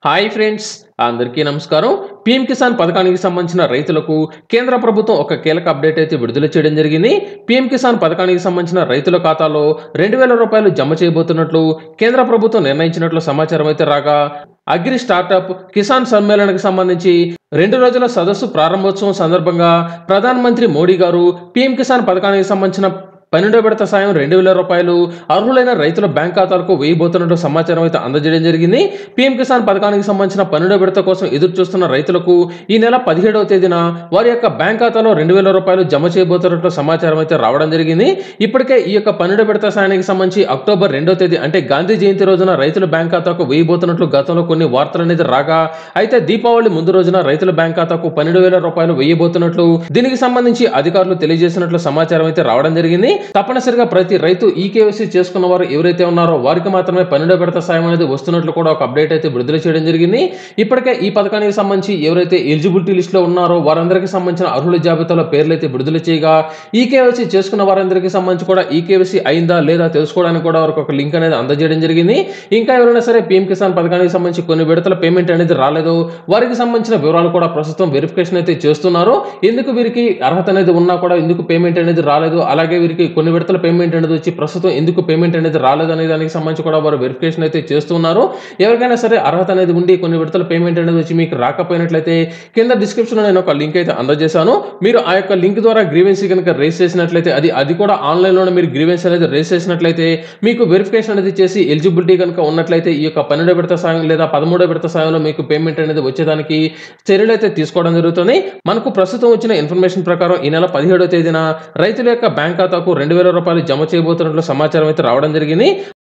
hi friends అందరికీ నమస్కారం PM Kisan పథకానికి సంబంధించిన రైతులకు కేంద్ర ప్రభుత్వం ఒక కీలక అప్డేట్ అయితే విడుదల చేయడం జరిగింది పీఎం కిసాన్ పథకానికి సంబంధించిన రైతుల ఖాతాలో రెండు వేల రూపాయలు జమ చేయబోతున్నట్లు కేంద్ర ప్రభుత్వం నిర్ణయించినట్లు సమాచారం అయితే రాగా అగ్రి స్టార్టప్ కిసాన్ సమ్మేళనకు సంబంధించి రెండు రోజుల సదస్సు ప్రారంభోత్సవం సందర్భంగా ప్రధానమంత్రి మోడీ గారు పీఎం కిసాన్ పథకానికి సంబంధించిన పన్నెండో విడత సాయం రెండు వేల రూపాయలు అర్హులైన రైతుల బ్యాంక్ ఖాతాలకు వేయబోతున్నట్టు సమాచారం అయితే అందజేయడం జరిగింది పీఎం కిసాన్ పథకానికి సంబంధించిన పన్నెండో విడత కోసం ఎదురు చూస్తున్న రైతులకు ఈ నెల పదిహేడవ తేదీన వారి యొక్క బ్యాంక్ ఖాతాలో రెండు వేల రూపాయలు జమ చేయబోతున్నట్లు సమాచారం అయితే రావడం జరిగింది ఇప్పటికే ఈ యొక్క పన్నెండో విడత సాయానికి సంబంధించి అక్టోబర్ రెండో తేదీ అంటే గాంధీ జయంతి రోజున రైతుల బ్యాంక్ ఖాతాకు వేయబోతున్నట్లు గతంలో కొన్ని వార్తలు అనేది రాగా అయితే దీపావళి ముందు రోజున రైతుల బ్యాంక్ ఖాతాకు పన్నెండు వేల రూపాయలు వేయబోతున్నట్లు దీనికి సంబంధించి అధికారులు తెలియజేసినట్లు సమాచారం అయితే రావడం జరిగింది తప్పనిసరిగా ప్రతి రైతు ఈ కేవైసీ చేసుకున్న వారు ఎవరైతే ఉన్నారో వారికి మాత్రమే పన్నెండో విడత సాయం అనేది వస్తున్నట్లు కూడా ఒక అప్డేట్ అయితే విడుదల చేయడం జరిగింది ఇప్పటికే ఈ పథకానికి సంబంధించి ఎవరైతే ఎలిజిబిలిటీ లిస్ట్ లో ఉన్నారో వారందరికీ సంబంధించిన అర్హుల జాబితాలో పేర్లు అయితే విడుదల చేయగా ఈ కేవైసీ చేసుకున్న వారందరికీ సంబంధించి కూడా ఈ కేవైసీ అయిందా లేదా తెలుసుకోవడానికి కూడా వారికి ఒక లింక్ అనేది అందజేయడం జరిగింది ఇంకా ఎవరైనా సరే పీఎం కిసాన్ పథకానికి సంబంధించి కొన్ని విడతల పేమెంట్ అనేది రాలేదు వారికి సంబంధించిన వివరాలు కూడా ప్రస్తుతం వెరిఫికేషన్ అయితే చేస్తున్నారు ఎందుకు వీరికి అర్హత అనేది ఉన్నా కూడా ఎందుకు పేమెంట్ అనేది రాలేదు అలాగే వీరికి కొన్ని విడతల పేమెంట్ అనేది వచ్చి ప్రస్తుతం ఎందుకు పేమెంట్ అనేది రాలేదు అనే దానికి సంబంధించి కూడా వారు వెరిఫికేషన్ అయితే చేస్తున్నారు ఎవరికైనా సరే అర్హత అనేది ఉండి కొన్ని విడతల పేమెంట్ అనేది వచ్చి మీకు రాకపోయినట్లయితే కింద డిస్క్రిప్షన్లో నేను ఒక లింక్ అయితే అందజేశాను మీరు ఆ యొక్క లింక్ ద్వారా గ్రీవెన్సీ కనుక రేస్ చేసినట్లయితే అది అది కూడా ఆన్లైన్లోనే మీరు గ్రీవెన్స్ అనేది రేస్ చేసినట్లయితే మీకు వెరిఫికేషన్ అనేది చేసి ఎలిజిబిలిటీ కనుక ఉన్నట్లయితే ఈ యొక్క పన్నెండో విడత సాయం లేదా పదమూడో విడత సాయంలో మీకు పేమెంట్ అనేది వచ్చేదానికి చర్యలు అయితే తీసుకోవడం జరుగుతుంది మనకు ప్రస్తుతం వచ్చిన ఇన్ఫర్మేషన్ ప్రకారం ఈ నెల పదిహేడో తేదీన రైతుల యొక్క బ్యాంక్ ఖాతాకు రెండు వేల రూపాయలు జమ చేయబోతున్నట్లు సమాచారం అయితే రావడం జరిగింది